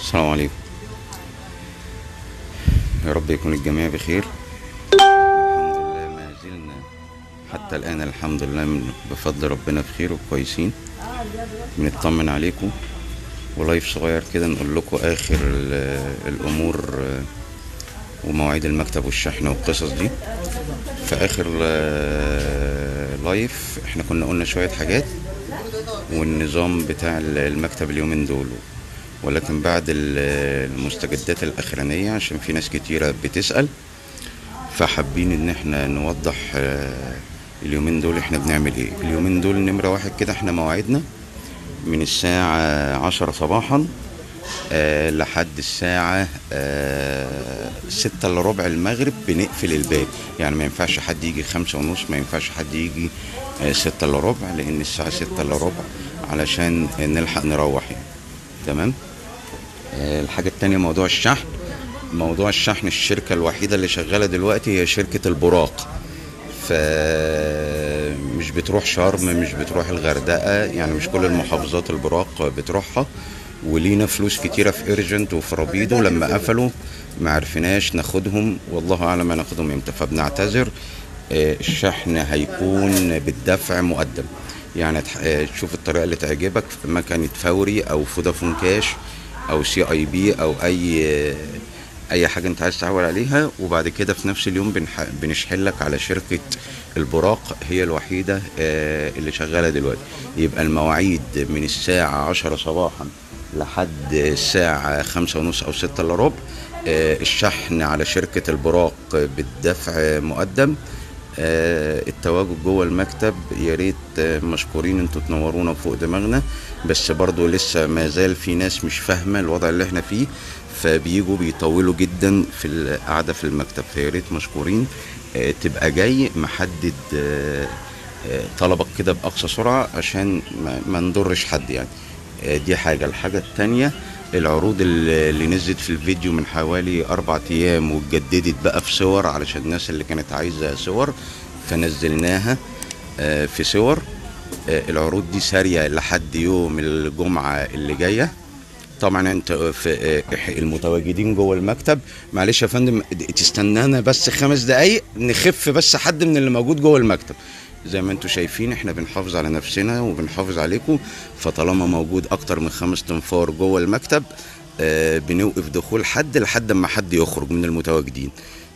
السلام عليكم يا رب يكون الجميع بخير الحمد لله ما زلنا حتى الآن الحمد لله من بفضل ربنا بخير وكويسين بنطمن عليكم ولايف صغير كده نقول لكم آخر ال- الأمور آه، ومواعيد المكتب والشحن والقصص دي في آخر آه، لايف احنا كنا قلنا شوية حاجات والنظام بتاع المكتب اليومين دول ولكن بعد ال- المستجدات الأخرانية عشان في ناس كتيرة بتسأل فحابين ان احنا نوضح آه، اليومين دول احنا بنعمل ايه اليومين دول نمرة واحد كده احنا مواعيدنا من الساعة عشرة صباحا آه، لحد الساعة آه، ستة الا ربع المغرب بنقفل الباب يعني ما ينفعش حد يجي خمسة ونص ما ينفعش حد يجي آه، ستة الا ربع لأن الساعة ستة الا ربع علشان نلحق نروح يعني تمام آه، الحاجة التانية موضوع الشحن موضوع الشحن الشركة الوحيدة اللي شغالة دلوقتي هي شركة البراق فمش بتروح شرم مش بتروح الغردقة يعني مش كل المحافظات البراق بتروحها ولينا فلوس كتيرة في ايرجنت وفي رابيدو لما قفلوا ما عرفناش ناخدهم والله اعلم هناخدهم امتى فبنعتذر آه، الشحن هيكون بالدفع مقدم يعني تح- آه، تشوف الطريقة اللي تعجبك في مكنة فوري او فودافون كاش او سي اي بي او اي آه، اي حاجه انت عايز تعول عليها وبعد كده في نفس اليوم بنح... بنشحن لك على شركه البراق هي الوحيده آه، اللي شغاله دلوقتي يبقى المواعيد من الساعه 10 صباحا لحد الساعه خمسة ونص او ستة الا ربع آه، الشحن على شركه البراق بالدفع مقدم آه، التواجد جوه المكتب يا ريت آه، مشكورين انتوا تنورونا فوق دماغنا بس برضو لسه ما زال في ناس مش فاهمه الوضع اللي احنا فيه فبيجوا بيطولوا جدا في القعده في المكتب فيا ريت مشكورين آه، تبقى جاي محدد آه، آه، طلبك كده باقصى سرعه عشان ما, ما نضرش حد يعني آه، دي حاجه الحاجه التانيه العروض اللي اللي نزلت في الفيديو من حوالي أربع أيام واتجددت بقى في صور علشان الناس اللي كانت عايزة صور فنزلناها آه، في صور آه، العروض دي سارية لحد يوم الجمعة اللي جاية طبعا انت في آه، المتواجدين جوه المكتب معلش يا فندم تستنانا بس خمس دقايق نخف بس حد من اللي موجود جوه المكتب زي ما انتم شايفين احنا بنحافظ على نفسنا وبنحافظ عليكم فطالما موجود اكتر من خمس تنفار جوه المكتب آه، بنوقف دخول حد لحد ما حد يخرج من المتواجدين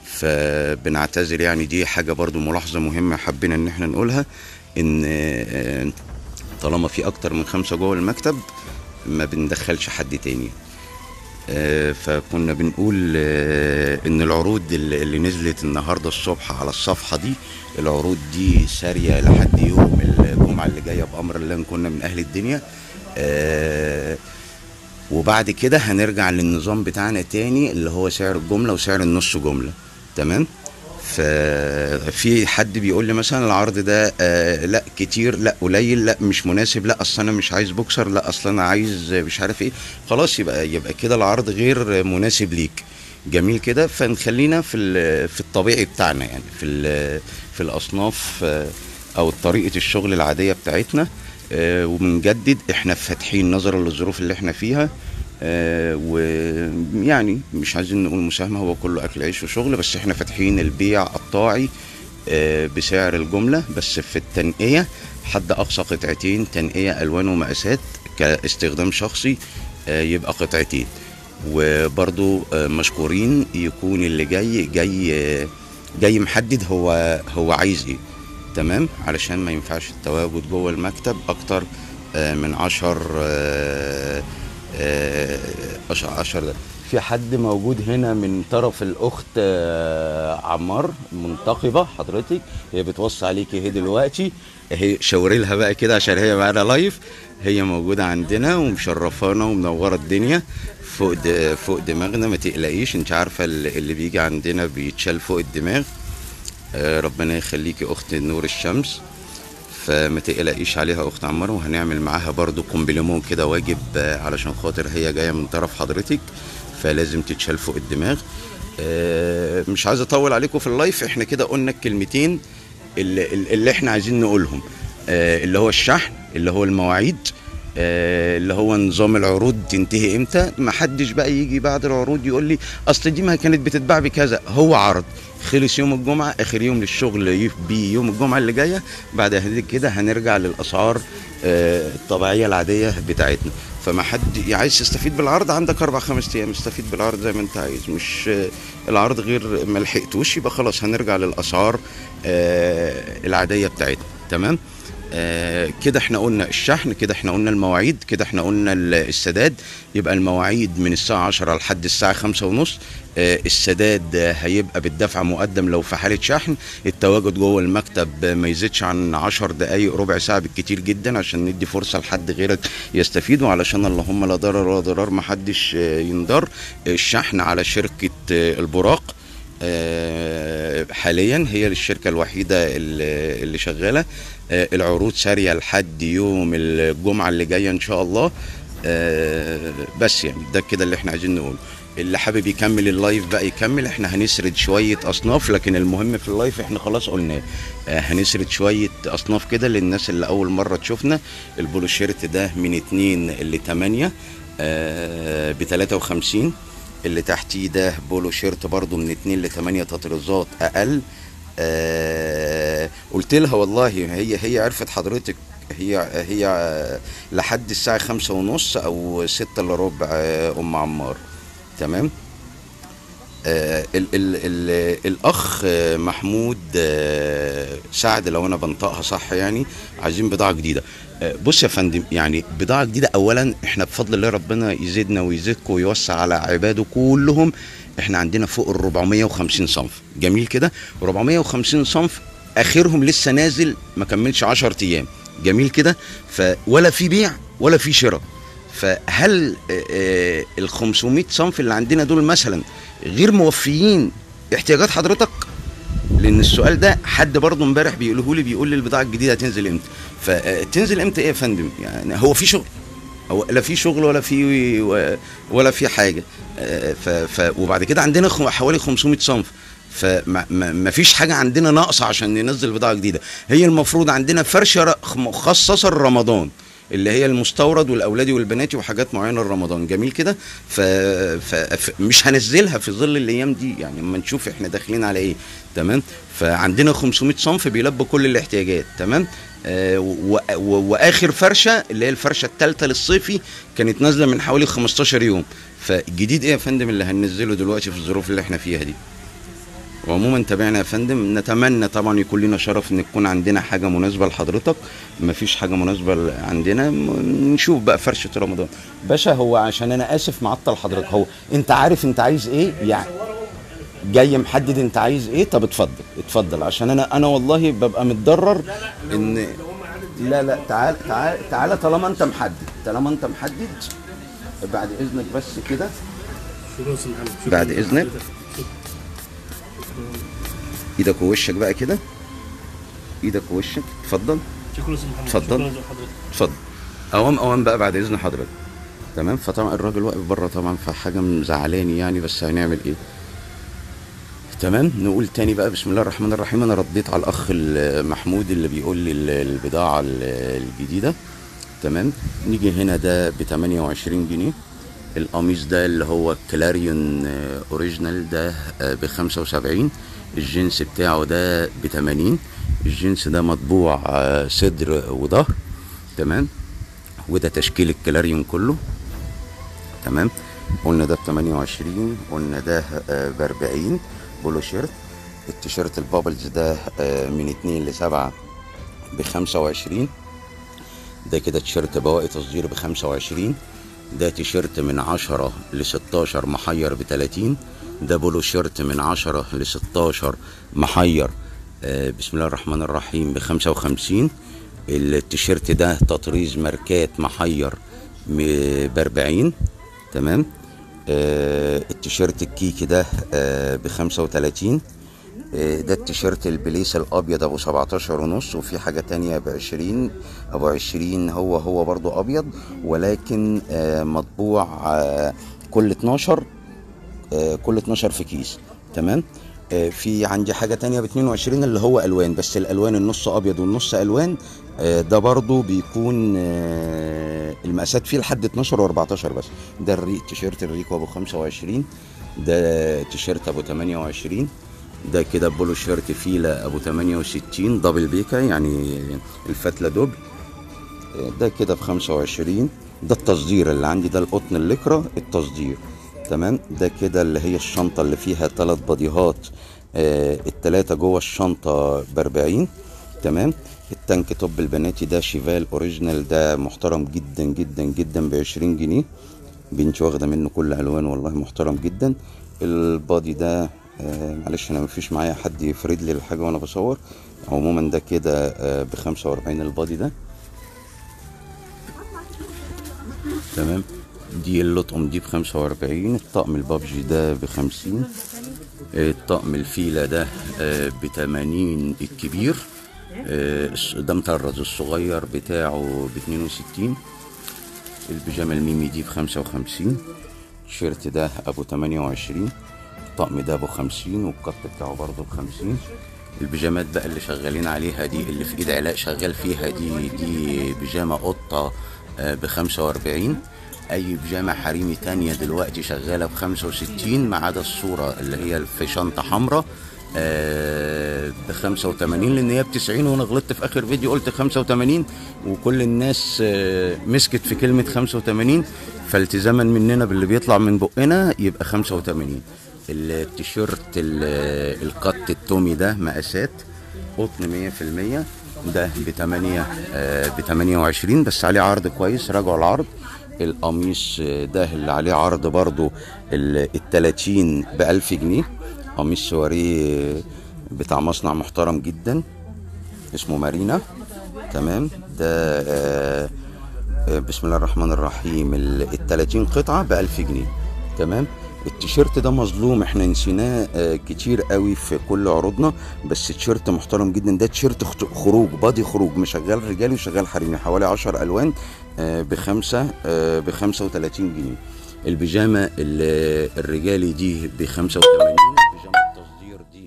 فبنعتذر يعني دي حاجة برضو ملاحظة مهمة حبينا ان احنا نقولها ان آه، طالما في اكتر من خمسة جوه المكتب ما بندخلش حد تاني آه، فكنا بنقول آه، ان العروض اللي اللي نزلت النهارده الصبح على الصفحه دي العروض دي ساريه لحد يوم الجمعه اللي جايه بامر الله نكون من اهل الدنيا آه، وبعد كده هنرجع للنظام بتاعنا تاني اللي هو سعر الجمله وسعر النص جمله تمام ففي حد بيقول لي مثلا العرض ده آه لا كتير لا قليل لا مش مناسب لا اصل انا مش عايز بوكسر لا اصل انا عايز مش عارف ايه خلاص يبقى يبقى كده العرض غير مناسب ليك جميل كده فنخلينا في ال- في الطبيعي بتاعنا يعني في ال- في الاصناف آه، او طريقه الشغل العاديه بتاعتنا آه، وبنجدد احنا فاتحين نظرا للظروف اللي احنا فيها آه، ويعني مش عايزين نقول مساهمه هو كله اكل عيش وشغل بس احنا فاتحين البيع الطاعي آه، بسعر الجمله بس في التنقيه حد اقصى قطعتين تنقيه الوان ومقاسات كاستخدام شخصي آه، يبقى قطعتين وبرضو آه، مشكورين يكون اللي جاي جاي آه، جاي محدد هو هو عايز ايه تمام علشان ما ينفعش التواجد جوه المكتب اكتر آه، من عشر آه، آه، عشر عشر دقايق. في حد موجود هنا من طرف الاخت آه، عمار منتقبه حضرتك هي بتوصي عليكي اهي دلوقتي هي شاوري لها بقى كده عشان هي معانا لايف هي موجوده عندنا ومشرفانا ومنوره الدنيا فوق د- فوق دماغنا ما تقلقيش انت عارفه اللي اللي بيجي عندنا بيتشال فوق الدماغ آه، ربنا يخليكي اخت نور الشمس فما تقلقيش عليها اخت عمار وهنعمل معاها برضو كومبليمون كده واجب آه، علشان خاطر هي جايه من طرف حضرتك فلازم تتشال فوق الدماغ آه، مش عايز اطول عليكم في اللايف احنا كده قلنا الكلمتين اللي, اللي احنا عايزين نقولهم آه، اللي هو الشحن اللي هو المواعيد آه، اللي هو نظام العروض تنتهي امتى ما حدش بقى يجي بعد العروض يقول لي اصل دي ما كانت بتتباع بكذا هو عرض خلص يوم الجمعه اخر يوم للشغل بيه يوم الجمعه اللي جايه بعد كده هنرجع للاسعار آه، الطبيعيه العاديه بتاعتنا فما حد عايز تستفيد بالعرض عندك اربع خمس ايام استفيد بالعرض زي ما انت عايز مش آه، العرض غير ما لحقتوش يبقى خلاص هنرجع للاسعار آه، العاديه بتاعتنا تمام آه، كده احنا قلنا الشحن كده احنا قلنا المواعيد كده احنا قلنا ال- السداد يبقى المواعيد من الساعة 10 لحد الساعة خمسة ونص آه، السداد آه، هيبقى بالدفع مقدم لو في حالة شحن التواجد جوه المكتب آه، ما يزيدش عن 10 دقايق ربع ساعة بالكتير جدا عشان ندي فرصة لحد غيرك يستفيد وعلشان اللهم لا ضرر ولا ضرار ما حدش آه، ينضر الشحن على شركة آه، البراق آه، حاليا هي الشركة الوحيدة اللي اللي شغالة آه، العروض سارية لحد يوم الجمعة اللي جاية إن شاء الله آه، بس يعني ده كده اللي احنا عايزين نقوله اللي حابب يكمل اللايف بقى يكمل احنا هنسرد شوية أصناف لكن المهم في اللايف احنا خلاص قلناه آه، هنسرد شوية أصناف كده للناس اللي أول مرة تشوفنا البولو شيرت ده من اتنين ل 8 ب 53 اللي تحتيه ده بولو شيرت برضو من 2 ل 8 تطريزات اقل آه قلت لها والله هي هي عرفت حضرتك هي هي آه، لحد الساعة خمسة ونص أو ستة إلا ربع آه، أم عمار تمام آه ال ال ال الأخ آه، محمود آه سعد لو أنا بنطقها صح يعني عايزين بضاعة جديدة آه، بص يا فندم يعني بضاعة جديدة أولا إحنا بفضل الله ربنا يزيدنا ويزيدكم ويوسع على عباده كلهم إحنا عندنا فوق ال 450 صنف جميل كده 450 صنف آخرهم لسه نازل ما كملش 10 أيام جميل كده ف ولا في بيع ولا في شراء فهل آه، آه، ال 500 صنف اللي عندنا دول مثلا غير موفيين احتياجات حضرتك لان السؤال ده حد برضه امبارح بيقوله لي بيقول لي البضاعه الجديده هتنزل امتى فتنزل امتى ايه يا فندم يعني هو في شغل هو لا في شغل ولا في ولا في حاجه آه، ف ف وبعد كده عندنا خم- حوالي 500 صنف فما ما ما فيش حاجه عندنا ناقصه عشان ننزل بضاعه جديده هي المفروض عندنا فرشه ر- مخصصه لرمضان اللي هي المستورد والاولادي والبناتي وحاجات معينه لرمضان جميل كده ف... ف... ف... مش هنزلها في ظل الايام دي يعني اما نشوف احنا داخلين على ايه تمام فعندنا 500 صنف بيلبوا كل الاحتياجات تمام آه و... و... واخر فرشه اللي هي الفرشه الثالثه للصيفي كانت نازله من حوالي 15 يوم فالجديد ايه يا فندم اللي هننزله دلوقتي في الظروف اللي احنا فيها دي وعموما تابعنا يا فندم نتمنى طبعا يكون لنا شرف ان يكون عندنا حاجه مناسبه لحضرتك مفيش حاجه مناسبه ل- عندنا م- نشوف بقى فرشه رمضان باشا هو عشان انا اسف معطل حضرتك هو انت عارف انت عايز ايه يعني جاي محدد انت عايز ايه طب اتفضل اتفضل عشان انا انا والله ببقى متضرر ان لا لا تعال تعال تعال طالما انت محدد طالما انت محدد بعد اذنك بس كده شكرا استاذ محمد شكراً. بعد إذنك. ايدك ووشك بقى كده ايدك ووشك اتفضل شكرا استاذ محمد اتفضل. شكراً لحضرتك. اتفضل اوام اوام بقى بعد اذن حضرتك تمام فطبعا الراجل واقف بره طبعا فحاجه مزعلاني يعني بس هنعمل ايه تمام نقول تاني بقى بسم الله الرحمن الرحيم انا رديت على الاخ ال- محمود اللي بيقول لي ال- البضاعه ال- الجديده تمام نيجي هنا ده ب 28 جنيه القميص ده اللي هو كلاريون آه، اوريجينال ده ب 75 الجنس بتاعه ده ب 80 الجنس ده مطبوع آه، صدر وظهر تمام وده تشكيل الكلاريون كله تمام قلنا ده ب 28 قلنا ده ب 40 بولو شيرت التيشيرت البابلز ده آه، من 2 ل 7 ب 25 ده كده تيشيرت بواقي تصدير ب 25 ده تيشيرت من 10 ل 16 محير ب 30 ده بولو شيرت من 10 ل 16 محير آه، بسم الله الرحمن الرحيم ب 55 التيشيرت ده تطريز ماركات محير ب 40 تمام آه، التيشيرت الكيكي ده ب 35 آه، ده التيشيرت البليس الابيض ابو 17 ونص وفي حاجه تانية ب 20 ابو 20 هو هو برضو ابيض ولكن آه، مطبوع آه، كل 12 آه، كل 12 في كيس تمام آه، في عندي حاجة تانية ب 22 اللي هو ألوان بس الألوان النص أبيض والنص ألوان آه، ده برضو بيكون آه، المقاسات فيه لحد 12 و14 بس ده الريق تيشيرت الريكو أبو 25 ده تيشيرت أبو 28 ده كده بولو شيرت فيلا أبو 68 دبل بيكا يعني الفتلة دبل آه، ده كده ب 25 ده التصدير اللي عندي ده القطن الليكرا التصدير تمام ده كده اللي هي الشنطة اللي فيها ثلاث بديهات آه التلاتة جوه الشنطة ب 40 تمام التانك توب البناتي ده شيفال اوريجينال ده محترم جدا جدا جدا ب 20 جنيه بنتي واخده منه كل الوان والله محترم جدا البادي ده آه معلش انا مفيش معايا حد يفرد لي الحاجه وانا بصور عموما ده كده آه ب 45 البادي ده تمام دي اللطقم دي ب 45 الطقم البابجي ده ب 50 الطقم الفيلة ده ب 80 الكبير آه، الص- ده مطرز الصغير بتاعه ب 62 البيجامه الميمي دي ب 55 التيشيرت ده ابو 28 الطقم ده ابو 50 والقط بتاعه برضه ب 50 البيجامات بقى اللي شغالين عليها دي اللي في ايد علاء شغال فيها دي دي بيجامه قطه ب 45 اي بيجامه حريمي تانية دلوقتي شغاله ب 65 ما عدا الصوره اللي هي في شنطه حمراء ب 85 لان هي ب 90 وانا غلطت في اخر فيديو قلت 85 وكل الناس آه، مسكت في كلمه 85 فالتزاما مننا باللي بيطلع من بقنا يبقى 85 التيشيرت ال- القط التومي ده مقاسات قطن 100% ده ب 8 ب 28 بس عليه عرض كويس راجعوا العرض القميص آه، ده اللي عليه عرض برضو ال 30 ب 1000 جنيه قميص سواريه بتاع مصنع محترم جدا اسمه مارينا تمام ده آه، آه، بسم الله الرحمن الرحيم ال 30 قطعه ب 1000 جنيه تمام التيشيرت ده مظلوم احنا نسيناه آه، كتير قوي في كل عروضنا بس تيشيرت محترم جدا ده تيشيرت خت- خروج بادي خروج مشغل رجالي وشغال حريمي حوالي 10 الوان آه، بخمسه آه، ب 35 جنيه البيجامه ال- الرجالي دي ب 85 البيجامه التصدير دي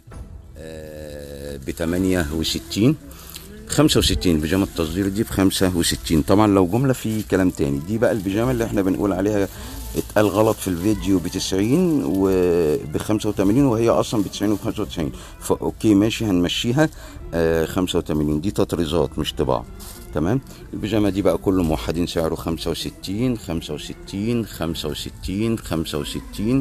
ب 68 65 بيجامه التصدير دي ب 65 طبعا لو جمله في كلام تاني دي بقى البيجامه اللي احنا بنقول عليها اتقال غلط في الفيديو ب 90 وب 85 وهي اصلا ب 90 و 95 فاوكي ماشي هنمشيها آه 85 دي تطريزات مش طباعه تمام البيجامه دي بقى كله موحدين سعره 65 65 65 65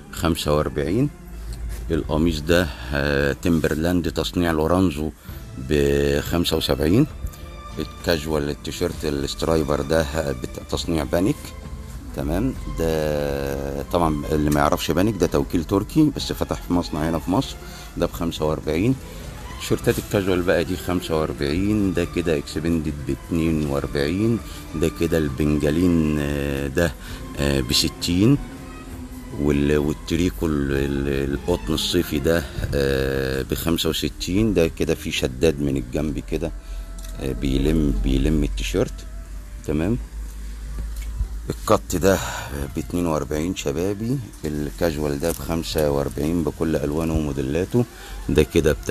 45 القميص ده آه، تمبرلاند تصنيع لورانزو ب 75 الكاجوال التيشيرت السترايبر ده آه، بت- تصنيع بانيك تمام ده طبعا اللي ما يعرفش بانيك ده توكيل تركي بس فتح في مصنع هنا في مصر ده ب 45 تيشيرتات الكاجوال بقى دي 45 ده كده اكسبندد ب 42 ده كده البنجالين آه، ده ب 60 وال- والتريكو ال- ال- القطن الصيفي ده ب 65 ده كده في شداد من الجنب كده آه، بيلم بيلم التيشيرت تمام القط ده ب 42 شبابي الكاجوال ده ب 45 بكل الوانه وموديلاته ده كده ب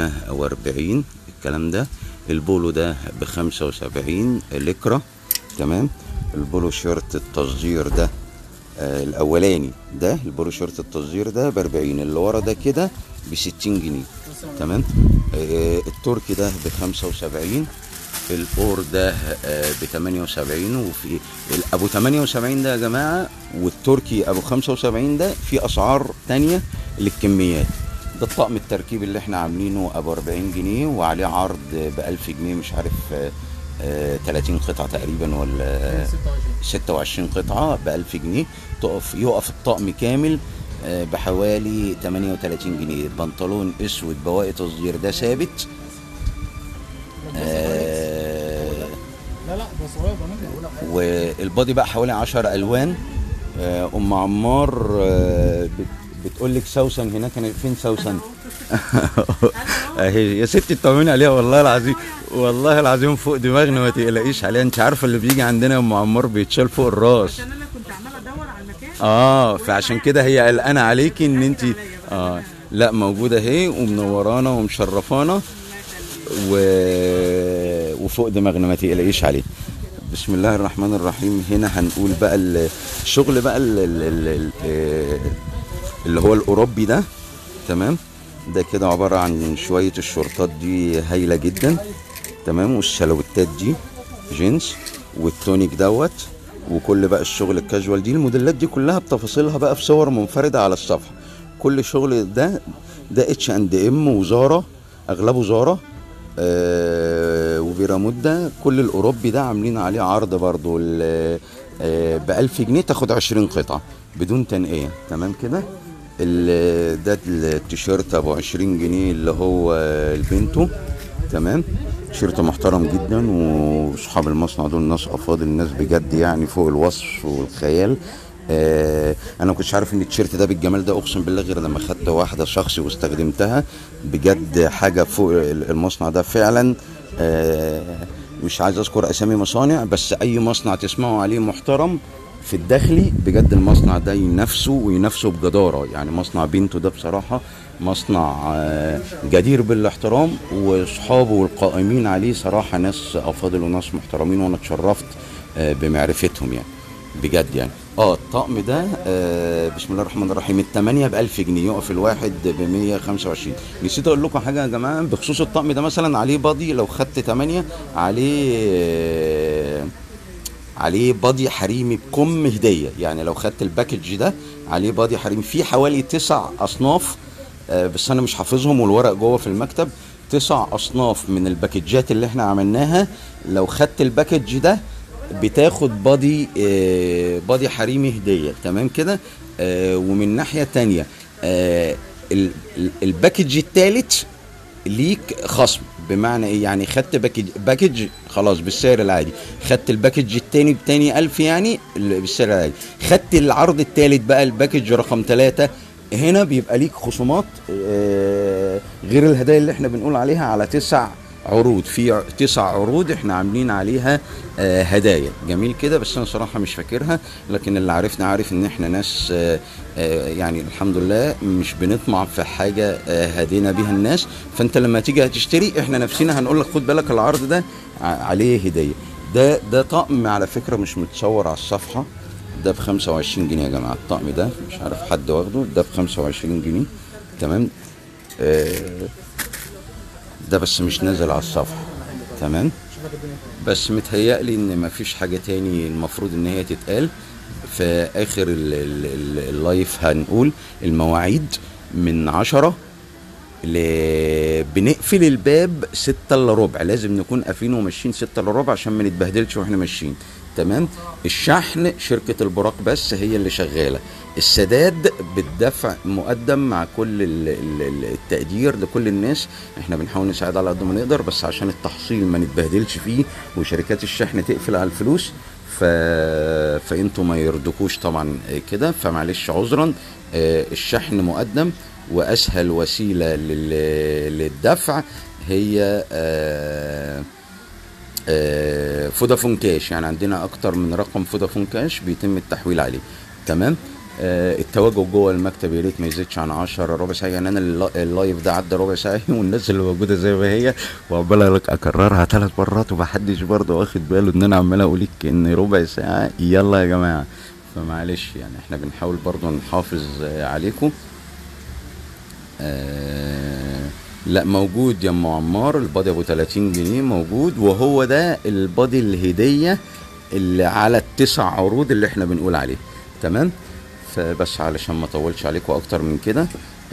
48 الكلام ده البولو ده ب 75 لكرة تمام البولو شيرت التصدير ده آه الاولاني ده البولو شيرت التصدير ده ب 40 اللي ورا ده كده ب 60 جنيه تمام آه التركي ده ب 75 الاور ده ب 78 وفي ال- ابو 78 ده يا جماعه والتركي ابو 75 ده في اسعار تانية للكميات ده الطقم التركيب اللي احنا عاملينه ابو 40 جنيه وعليه عرض ب 1000 جنيه مش عارف آه، آه، 30 قطعه تقريبا ولا 26 قطعه ب 1000 جنيه تقف يقف الطقم كامل آه، بحوالي 38 جنيه بنطلون اسود بواقي تصدير ده ثابت آه، لا لا ده صغير ده ممكن اقول لك والبادي بقى حوالي 10 الوان آه، ام عمار آه، بت- بتقول لك سوسن هناك كان فين سوسن اهي يا ستي اطمني عليها والله العظيم والله العظيم فوق دماغنا ما تقلقيش عليها انت عارفه اللي بيجي عندنا يا ام عمار بيتشال فوق الراس عشان انا كنت عماله ادور على المكان اه فعشان كده هي قلقانه عليكي ان انت اه لا موجوده اهي ومنورانا ومشرفانا و... وفوق دماغنا ما تقلقيش عليه بسم الله الرحمن الرحيم هنا هنقول بقى ال- الشغل بقى ال- ال- ال- ال- آه، اللي هو الاوروبي ده تمام ده كده عباره عن شويه الشورتات دي هايله جدا تمام والشلوتات دي جينز والتونيك دوت وكل بقى الشغل الكاجوال دي الموديلات دي كلها بتفاصيلها بقى في صور منفرده على الصفحه كل شغل ده ده اتش اند ام وزاره اغلبه زاره آه وبيرامودا كل الاوروبي ده عاملين عليه عرض برضو ب 1000 جنيه تاخد 20 قطعه بدون تنقيه تمام كده ال- ده التيشيرت ابو 20 جنيه اللي هو البنتو تمام تيشيرت محترم جدا واصحاب المصنع دول ناس افاضل ناس بجد يعني فوق الوصف والخيال آه انا ما كنتش عارف ان التيشيرت ده بالجمال ده اقسم بالله غير لما خدت واحده شخصي واستخدمتها بجد حاجه فوق المصنع ده فعلا آه مش عايز اذكر اسامي مصانع بس اي مصنع تسمعوا عليه محترم في الداخلي بجد المصنع ده ينافسه وينافسه بجداره يعني مصنع بنته ده بصراحه مصنع آه، جدير بالاحترام واصحابه والقائمين عليه صراحه ناس افاضل وناس محترمين وانا اتشرفت آه، بمعرفتهم يعني بجد يعني اه الطقم ده آه بسم الله الرحمن الرحيم الثمانية ب 1000 جنيه يقف الواحد ب 125 نسيت اقول لكم حاجه يا جماعه بخصوص الطقم ده مثلا عليه بادي لو خدت 8 عليه آه عليه بادي حريمي بكم هديه يعني لو خدت الباكج ده عليه بادي حريمي فيه حوالي تسع اصناف آه، بس انا مش حافظهم والورق جوه في المكتب تسع اصناف من الباكجات اللي احنا عملناها لو خدت الباكج ده بتاخد بادي آه، بادي حريمي هديه تمام كده آه، ومن ناحيه تانية آه، ال- ال- الباكج التالت ليك خصم بمعنى ايه يعني خدت باكج باكج خلاص بالسعر العادي خدت الباكج التاني بتاني ألف يعني ال- بالسعر العادي خدت العرض التالت بقى الباكج رقم ثلاثة هنا بيبقى ليك خصومات آه، غير الهدايا اللي احنا بنقول عليها على تسع عروض في ع- تسع عروض احنا عاملين عليها آه، هدايا جميل كده بس انا صراحه مش فاكرها لكن اللي عارفنا عارف ان احنا ناس آه، آه، يعني الحمد لله مش بنطمع في حاجه آه، هدينا بيها الناس فانت لما تيجي هتشتري احنا نفسنا هنقول لك خد بالك العرض ده ع- عليه هديه ده ده طقم على فكره مش متصور على الصفحه ده ب 25 جنيه يا جماعه الطقم ده مش عارف حد واخده ده ب 25 جنيه تمام آه، ده بس مش نازل على الصفحه تمام بس متهيألي ان مفيش حاجه تاني المفروض ان هي تتقال في اخر ال ال ال اللايف هنقول المواعيد من عشرة ل... بنقفل الباب ستة الا ربع لازم نكون قافلين وماشيين ستة الا ربع عشان ما نتبهدلش واحنا ماشيين تمام الشحن شركة البراق بس هي اللي شغالة السداد بالدفع مقدم مع كل ال- ال- ال- التقدير لكل الناس احنا بنحاول نساعد على قد ما نقدر بس عشان التحصيل ما نتبهدلش فيه وشركات الشحن تقفل على الفلوس ف... فانتوا ما يرضكوش طبعا كده فمعلش عذرا آه، الشحن مقدم واسهل وسيله لل... للدفع هي آه، آه، فودافون كاش يعني عندنا اكتر من رقم فودافون كاش بيتم التحويل عليه تمام آه، التواجد جوه المكتب يا ريت ما يزيدش عن 10 ربع ساعه يعني انا اللا- اللايف ده عدى ربع ساعه والناس اللي موجوده زي ما هي وعمال لك اكررها ثلاث مرات ومحدش برضه واخد باله ان انا عمال اقول لك ان ربع ساعه يلا يا جماعه فمعلش يعني احنا بنحاول برضه نحافظ آه، عليكم آه لا موجود يا ام عمار البادي ابو 30 جنيه موجود وهو ده البادي الهديه اللي على التسع عروض اللي احنا بنقول عليه تمام فبس علشان ما اطولش عليكم اكتر من كده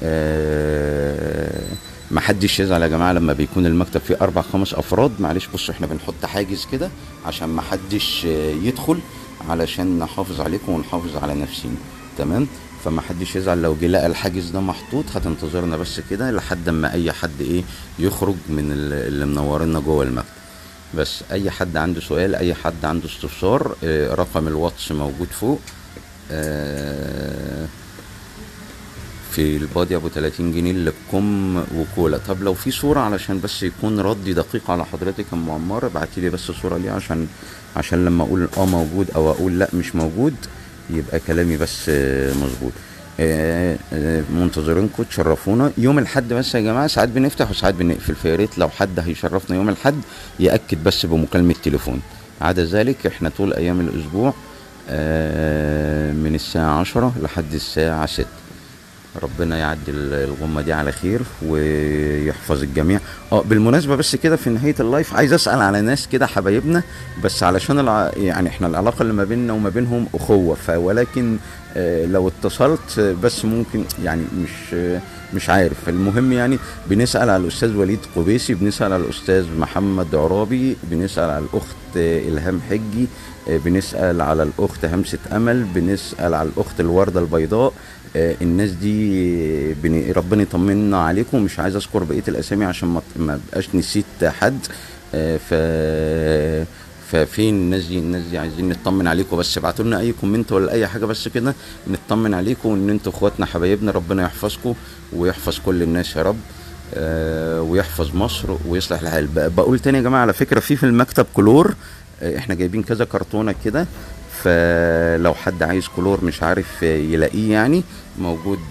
آه ما حدش يزعل يا جماعه لما بيكون المكتب فيه اربع خمس افراد معلش بصوا احنا بنحط حاجز كده عشان ما حدش آه، يدخل علشان نحافظ عليكم ونحافظ على نفسينا تمام فما حدش يزعل لو جه لقى الحاجز ده محطوط هتنتظرنا بس كده لحد اما اي حد ايه يخرج من ال- اللي منورنا جوه المكتب بس اي حد عنده سؤال اي حد عنده استفسار آه، رقم الواتس موجود فوق آه، في البادي ابو 30 جنيه اللي بكم وكولا طب لو في صوره علشان بس يكون ردي دقيق على حضرتك يا ام عمار ابعتي لي بس صوره ليه عشان عشان لما اقول اه موجود او اقول لا مش موجود يبقى كلامي بس آه، مظبوط آه، آه، منتظرينكم تشرفونا يوم الحد بس يا جماعه ساعات بنفتح وساعات بنقفل فيا ريت لو حد هيشرفنا يوم الحد ياكد بس بمكالمه تليفون عدا ذلك احنا طول ايام الاسبوع آه، من الساعه 10 لحد الساعه 6 ربنا يعدي ال- الغمه دي على خير ويحفظ الجميع اه بالمناسبه بس كده في نهايه اللايف عايز اسال على ناس كده حبايبنا بس علشان الع... يعني احنا العلاقه اللي ما بيننا وما بينهم اخوه فولكن آه لو اتصلت آه، بس ممكن يعني مش آه مش عارف المهم يعني بنسال على الاستاذ وليد قبيسي بنسال على الاستاذ محمد عرابي بنسال على الاخت آه، الهام حجي آه، بنسال على الاخت همسه امل بنسال على الاخت الورده البيضاء آه، الناس دي بن... ربنا يطمنا عليكم مش عايز اذكر بقيه الاسامي عشان ما ما بقاش نسيت حد آه، ف ففين الناس دي الناس دي عايزين نطمن عليكم بس ابعتوا لنا اي كومنت ولا اي حاجه بس كده نطمن عليكم ان انتوا اخواتنا حبايبنا ربنا يحفظكم ويحفظ كل الناس يا رب آه، ويحفظ مصر ويصلح الحال ب- بقول تاني يا جماعه على فكره في في المكتب كلور آه، احنا جايبين كذا كرتونه كده فلو حد عايز كلور مش عارف آه، يلاقيه يعني موجود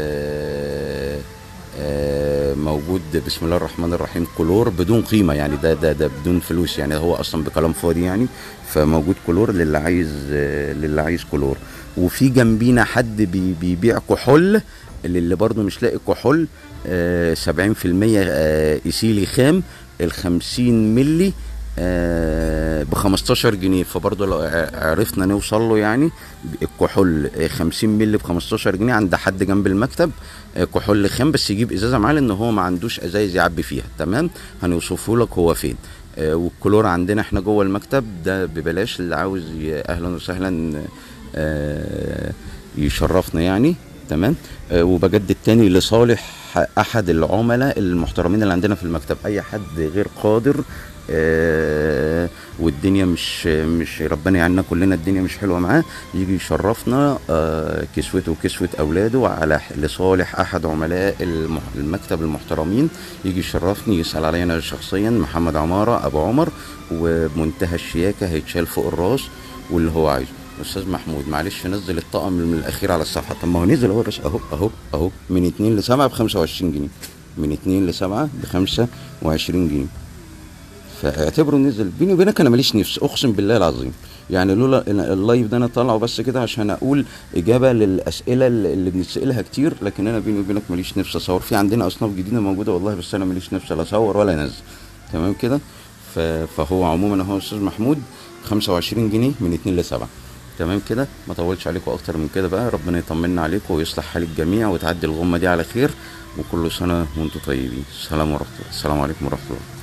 آه، آه، موجود بسم الله الرحمن الرحيم كلور بدون قيمه يعني ده ده ده بدون فلوس يعني هو اصلا بكلام فاضي يعني فموجود كلور للي عايز آه، للي عايز كلور وفي جنبينا حد بي بيبيع كحول للي برضه مش لاقي كحول آه، 70% آه، ايثيلي خام ال 50 ملي ب 15 جنيه فبرضه لو ع- عرفنا نوصل له يعني الكحول آه، 50 مللي ب 15 جنيه عند حد جنب المكتب آه، كحول خام بس يجيب ازازه معاه لان هو ما عندوش ازايز يعبي فيها تمام هنوصفه لك هو فين آه، والكلور عندنا احنا جوه المكتب ده ببلاش اللي عاوز ي- اهلا وسهلا آه، يشرفنا يعني تمام آه، وبجدد تاني لصالح احد العملاء المحترمين اللي عندنا في المكتب اي حد غير قادر آه، والدنيا مش مش ربنا يعيننا كلنا الدنيا مش حلوه معاه يجي يشرفنا آه، كسوته وكسوه اولاده على لصالح احد عملاء المح- المكتب المحترمين يجي يشرفني يسال علينا شخصيا محمد عماره ابو عمر وبمنتهى الشياكه هيتشال فوق الراس واللي هو عايزه استاذ محمود معلش نزل الطقم من الاخير على الصفحه طب ما هو نزل اهو يا باشا اهو اهو اهو من 2 ل 7 ب 25 جنيه من 2 ل 7 ب 25 جنيه فاعتبره نزل بيني وبينك انا ماليش نفس اقسم بالله العظيم يعني لولا إن اللايف ده انا طالعه بس كده عشان اقول اجابه للاسئله اللي اللي بنتسالها كتير لكن انا بيني وبينك ماليش نفس اصور في عندنا اصناف جديده موجوده والله بس انا ماليش نفس لا اصور ولا انزل تمام كده ف- فهو عموما اهو استاذ محمود 25 جنيه من 2 ل 7 تمام كده ما اطولش عليكم اكتر من كده بقى ربنا يطمنا عليكم ويصلح حال الجميع وتعدي الغمه دي على خير وكل سنه وانتم طيبين السلام ورحمه الله السلام عليكم ورحمه الله